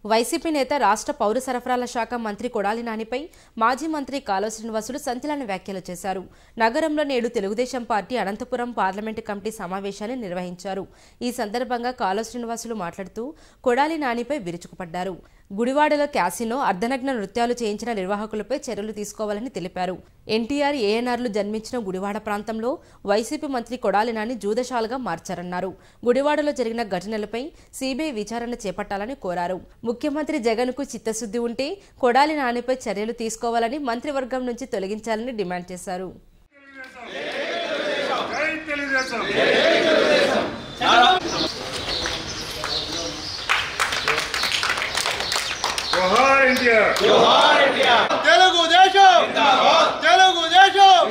YCP నేత రాష్ట్ర పౌర సరఫరాల శాఖ మంత్రి కొడాలి నానిపై మాజీ మంత్రి కాలువ శ్రీనివాసులు సంచలన వ్యాఖ్యలు చేశారు నగరంలో నేడు Telugu Desam party Anantapuram parliament committee సమావేశాన్ని నిర్వహించారు ఈ సందర్భంగా కాలువ శ్రీనివాసులు మాట్లాడుతూ కొడాలి నానిపై విరుచుకుపడ్డారు గుడివాడలో క్యాసినో అర్ధనగ్న నృత్యాలు చేయించిన నిర్వాహకులపై చర్యలు తీసుకోవాలని తెలిపారు ఎన్టీఆర్ ఏఎన్ఆర్లు జన్మించిన గుడివాడ ప్రాంతంలో వైసీపీ మంత్రి కొడాలి నాని జూదశాలగా మార్చారన్నారు గుడివాడలో జరిగిన ఘటనలపై సీబీఐ విచారణ చేపట్టాలని కోరారు ముఖ్యమంత్రి జగన్కు చిత్తశుద్ధి ఉంటే కొడాలి నానిపై చర్యలు తీసుకోవాలని మంత్రివర్గం నుంచి తొలగించాలని డిమాండ్ చేశారు జై తెలుగుదేశం జోహార్ ఎన్టీఆర్ తెలుగుదేశం తెలుగుదేశం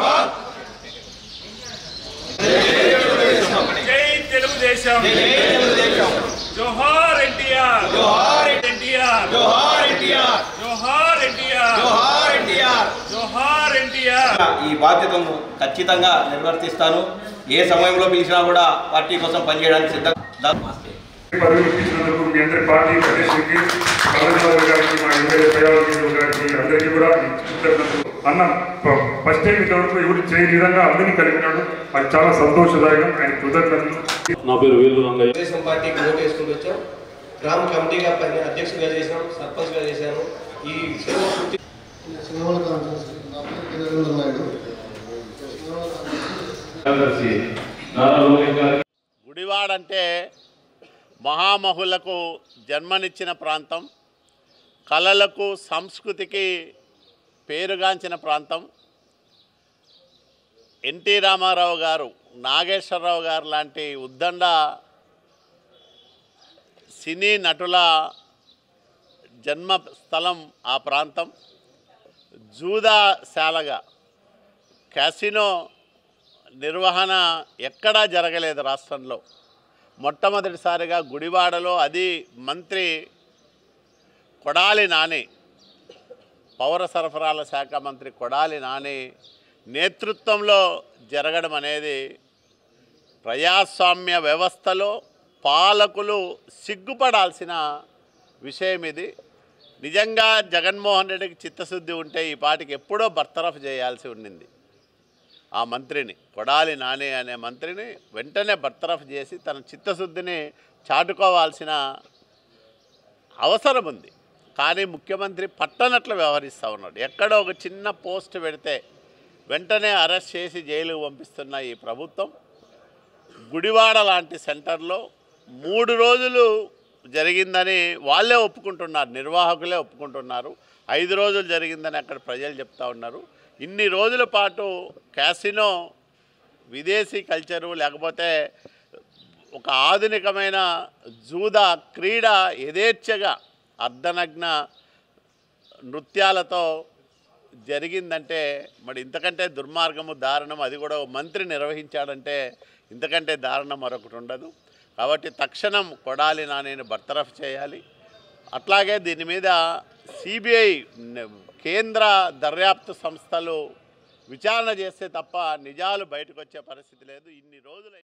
జై తెలుగుదేశం జోహార్ ఎన్టీఆర్ జోహార్ ఎన్టీఆర్ జోహార్ ఎన్టీఆర్ జోహార్ ఎన్టీఆర్ జోహార్ ఎన్టీఆర్ జోహార్ ఎన్టీఆర్ ఈ బాధ్యతను ఖచ్చితంగా నిర్వర్తిస్తాను ఏ సమయంలో పిలిచినా కూడా పార్టీ కోసం పనిచేయడానికి సిద్ధంగా పదవులు ఇచ్చినందుకు మీ అందరి పార్టీ అధ్యక్షుడికి కమలనాథ్ గారికి మా ఎమ్మెల్యే ప్రయాణికులు గారికి అందరికీ కూడా కృతజ్ఞతలు. అన్న ప- ఫస్ట్ టైం ఇంతవరకు ఎవరు చేయని విధంగా అందరినీ కలిపినాడు అది చాలా సంతోషదాయకం ఆయన కృతజ్ఞతలు నా పేరు వేలు రంగయ్య తెలుగుదేశం పార్టీకి ఓటు వేసుకుంటూ వచ్చాం గ్రామ కమిటీగా పని అధ్యక్షుడిగా చేశాం సర్పంచ్గా చేశాను ఈ సేవ పూర్తి సింగవల కాన్ఫరెన్స్ నా పేరు కిరణ్ నాయుడు సింగవల కాన్ఫరెన్స్ కార్యదర్శి నారా లోకేష్ గారికి గుడివాడ అంటే మహామహులకు జన్మనిచ్చిన ప్రాంతం కళలకు సంస్కృతికి పేరుగాంచిన ప్రాంతం ఎన్టీ రామారావు గారు నాగేశ్వరరావు గారు లాంటి ఉద్దండ సినీ నటుల జన్మస్థలం ఆ ప్రాంతం జూదాశాలగా క్యాసినో నిర్వహణ ఎక్కడా జరగలేదు రాష్ట్రంలో మొట్టమొదటిసారిగా గుడివాడలో అది మంత్రి కొడాలి నాని పౌర సరఫరాల శాఖ మంత్రి కొడాలి నాని నేతృత్వంలో జరగడం అనేది ప్రజాస్వామ్య వ్యవస్థలో పాలకులు సిగ్గుపడాల్సిన విషయం ఇది నిజంగా జగన్మోహన్ రెడ్డికి చిత్తశుద్ధి ఉంటే ఈ పాటికి ఎప్పుడో బర్తరఫ్ చేయాల్సి ఉండింది ఆ మంత్రిని కొడాలి నాని అనే మంత్రిని వెంటనే బర్తరఫ్ చేసి తన చిత్తశుద్ధిని చాటుకోవాల్సిన అవసరం ఉంది కానీ ముఖ్యమంత్రి పట్టనట్లు వ్యవహరిస్తూ ఉన్నాడు ఎక్కడో ఒక చిన్న పోస్ట్ పెడితే వెంటనే అరెస్ట్ చేసి జైలుకు పంపిస్తున్న ఈ ప్రభుత్వం గుడివాడ లాంటి సెంటర్లో మూడు రోజులు జరిగిందని వాళ్ళే ఒప్పుకుంటున్నారు నిర్వాహకులే ఒప్పుకుంటున్నారు ఐదు రోజులు జరిగిందని అక్కడ ప్రజలు చెప్తా ఉన్నారు ఇన్ని రోజుల పాటు క్యాసినో విదేశీ కల్చరు లేకపోతే ఒక ఆధునికమైన జూదా క్రీడ యథేచ్ఛగా అర్ధనగ్న నృత్యాలతో జరిగిందంటే మరి ఇంతకంటే దుర్మార్గము దారుణం అది కూడా ఓ మంత్రి నిర్వహించాడంటే ఇంతకంటే దారుణం మరొకటి ఉండదు కాబట్టి తక్షణం కొడాలి నానిని బర్తరఫ్ చేయాలి అట్లాగే దీని మీద సిబిఐ కేంద్ర దర్యాప్తు సంస్థలు విచారణ చేస్తే తప్ప నిజాలు బయటకు వచ్చే పరిస్థితి లేదు ఇన్ని రోజులు